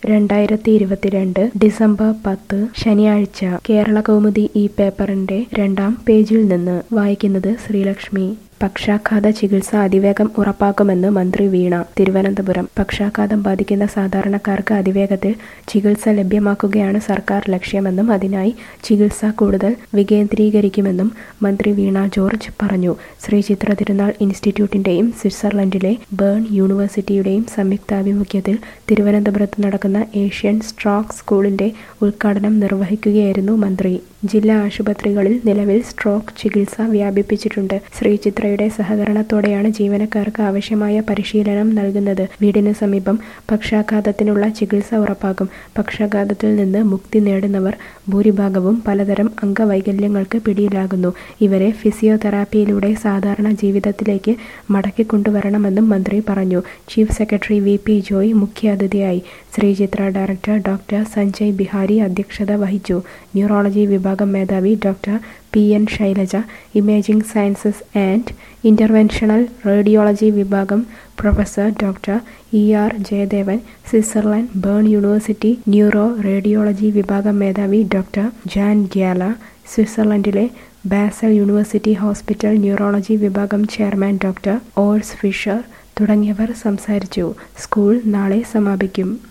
രണ്ടായിരത്തി ഇരുപത്തിരണ്ട് ഡിസംബർ പത്ത് ശനിയാഴ്ച കേരള കൗമുദി ഈ പേപ്പറിന്റെ രണ്ടാം പേജിൽ നിന്ന് വായിക്കുന്നത് ശ്രീലക്ഷ്മി പക്ഷാഘാത ചികിത്സ അതിവേഗം ഉറപ്പാക്കുമെന്ന് മന്ത്രി വീണ തിരുവനന്തപുരം പക്ഷാഘാതം ബാധിക്കുന്ന സാധാരണക്കാർക്ക് അതിവേഗത്തിൽ ചികിത്സ ലഭ്യമാക്കുകയാണ് സർക്കാർ ലക്ഷ്യമെന്നും അതിനായി ചികിത്സ കൂടുതൽ വികേന്ദ്രീകരിക്കുമെന്നും മന്ത്രി വീണ ജോർജ് പറഞ്ഞു ശ്രീ ചിത്ര തിരുനാൾ ഇൻസ്റ്റിറ്റ്യൂട്ടിന്റെയും സ്വിറ്റ്സർലൻഡിലെ ബേൺ യൂണിവേഴ്സിറ്റിയുടെയും സംയുക്താഭിമുഖ്യത്തിൽ തിരുവനന്തപുരത്ത് നടക്കുന്ന ഏഷ്യൻ സ്ട്രോക്ക് സ്കൂളിന്റെ ഉദ്ഘാടനം നിർവഹിക്കുകയായിരുന്നു മന്ത്രി ജില്ലാ ആശുപത്രികളിൽ നിലവിൽ സ്ട്രോക്ക് ചികിത്സ വ്യാപിപ്പിച്ചിട്ടുണ്ട് ശ്രീ ചിത്രയുടെ സഹകരണത്തോടെയാണ് ജീവനക്കാർക്ക് ആവശ്യമായ പരിശീലനം നൽകുന്നത് വീടിന് സമീപം പക്ഷാഘാതത്തിനുള്ള ചികിത്സ ഉറപ്പാക്കും പക്ഷാഘാതത്തിൽ നിന്ന് മുക്തി നേടുന്നവർ ഭൂരിഭാഗവും പലതരം അംഗവൈകല്യങ്ങൾക്ക് പിടിയിലാകുന്നു ഇവരെ ഫിസിയോതെറാപ്പിയിലൂടെ സാധാരണ ജീവിതത്തിലേക്ക് മടക്കിക്കൊണ്ടുവരണമെന്നും മന്ത്രി പറഞ്ഞു chief secretary V P Joy മുഖ്യാതിഥിയായി ശ്രീചിത്ര ഡയറക്ടർ ഡോക്ടർ സഞ്ജയ് ബിഹാരി അധ്യക്ഷത വഹിച്ചു ന്യൂറോളജി വിഭാഗം മേധാവി doctor P N Shailaja imaging sciences and interventional radiology വിഭാഗം professor doctor E R Jayadevan Switzerland Bern university neuro radiology വിഭാഗം മേധാവി ഡോക്ടർ ജാൻ ഗ്യാല സ്വിറ്റ്സർലൻഡിലെ ബാസൽ യൂണിവേഴ്സിറ്റി ഹോസ്പിറ്റൽ ന്യൂറോളജി വിഭാഗം ചെയർമാൻ ഡോക്ടർ ഓൾസ് ഫിഷർ തുടങ്ങിയവർ സംസാരിച്ചു സ്കൂൾ നാളെ സമാപിക്കും